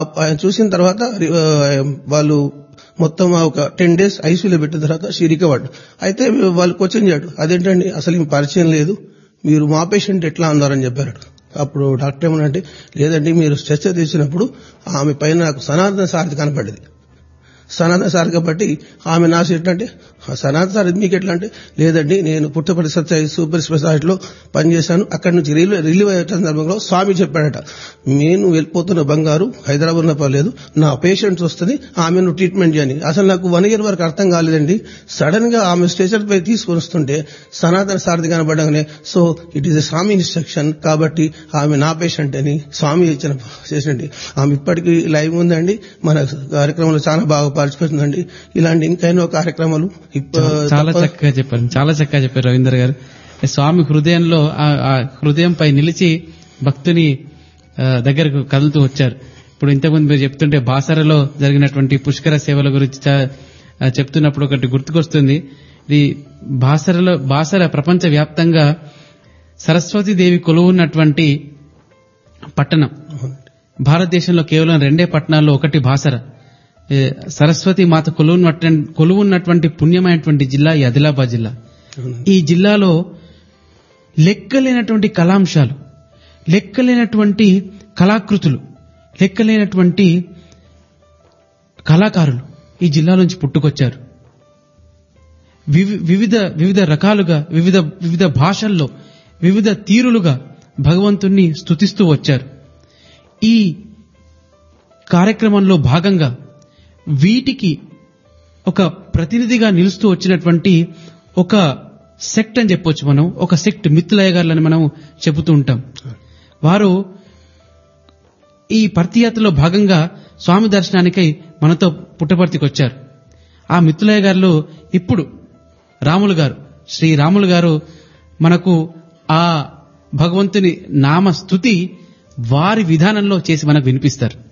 ఆయన చూసిన తర్వాత ఆ, వాళ్ళు మొత్తం ఒక టెన్ డేస్ ఐసీయూలో పెట్టిన తర్వాత షీ రికవర్డ్ అయితే వాళ్ళు క్వశ్చన్ చేయడు అదేంటండి అసలు ఈమె పరిచయం లేదు మీరు మా పేషెంట్ ఎట్లా అన్నారని చెప్పారు అప్పుడు డాక్టర్ ఏమనంటే లేదండి మీరు స్ట్రెచర్ తీసినప్పుడు ఆమె పైన నాకు సనాతన సారథి కనపడింది సనాతన సార్ కాబట్టి ఆమె నా ఏంటంటే సనాతన సార్ మీకు ఎట్లా అంటే లేదండి నేను పుట్టపర్తి సత్య సూపర్ స్పెషాలిటీలో పనిచేశాను అక్కడి నుంచి రిలీవ్ రిలీవ్ అయ్యే సందర్భంలో స్వామి చెప్పాడట నేను వెళ్ళిపోతున్న బంగారు హైదరాబాద్ లో పర్లేదు నా పేషెంట్స్ వస్తుంది ఆమెను ట్రీట్మెంట్ చేయని అసలు నాకు వన్ ఇయర్ వరకు అర్థం కాలేదండి సడన్ గా ఆమె స్టేషన్ పై తీసుకొని వస్తుంటే సనాతన సారథి కనబడగానే so it is Swami instruction కాబట్టి ఆమె నా పేషెంట్ అని స్వామి ఇచ్చిన పేషెంట్ ఆమె ఇప్పటికీ లైవ్ ఉందండి మన కార్యక్రమంలో చాలా బాగా పాల్చుకుంటుందండి ఇలాంటి ఇంకా ఎన్నో కార్యక్రమాలు ఇప్ప- చాలా తప్ప- చక్కగా చెప్పారు చాలా చక్కగా చెప్పారు రవీంద్ర గారు స్వామి హృదయంలో ఆ- ఆ హృదయంపై నిలిచి భక్తుని ఆ, దగ్గరకు కదులుతూ వచ్చారు ఇప్పుడు ఇంతకుముందు మీరు చెప్తుంటే బాసరలో జరిగినటువంటి పుష్కర సేవల గురించి చ- ఆ, చెప్తున్నప్పుడు ఒకటి గుర్తుకొస్తుంది ఇది బాసరలో బాసర ప్రపంచ వ్యాప్తంగా సరస్వతీదేవి కొలువున్నటువంటి పట్టణం భారతదేశంలో కేవలం రెండే పట్టణాల్లో ఒకటి బాసర ఏ, సరస్వతి మాత కొలువున్నటువంటి కొలువున్నటువంటి పుణ్యమైనటువంటి జిల్లా ఈ ఆదిలాబాద్ జిల్లా ఈ జిల్లాలో లెక్కలేనటువంటి కళాంశాలు లెక్కలేనటువంటి కళాకృతులు లెక్కలేనటువంటి కళాకారులు ఈ జిల్లా నుంచి పుట్టుకొచ్చారు వివి- వివిధ వివిధ రకాలుగా వివిధ వివిధ భాషల్లో వివిధ తీరులుగా భగవంతుణ్ణి స్తుతిస్తూ వచ్చారు ఈ కార్యక్రమంలో భాగంగా వీటికి ఒక ప్రతినిధిగా నిలుస్తూ వచ్చినటువంటి ఒక సెక్ట్ అని చెప్పొచ్చు మనం ఒక సెక్ట్ మిత్తులయ్య గారులని మనం చెబుతూ ఉంటాం వారు ఈ పర్తియాత్రలో భాగంగా స్వామి దర్శనానికై మనతో పుట్టపర్తికి వచ్చారు ఆ మిత్రులయ్య గారు ఇప్పుడు రాములు గారు శ్రీ రాములు గారు మనకు ఆ భగవంతుని నామ స్తుతి వారి విధానంలో చేసి మనకు వినిపిస్తారు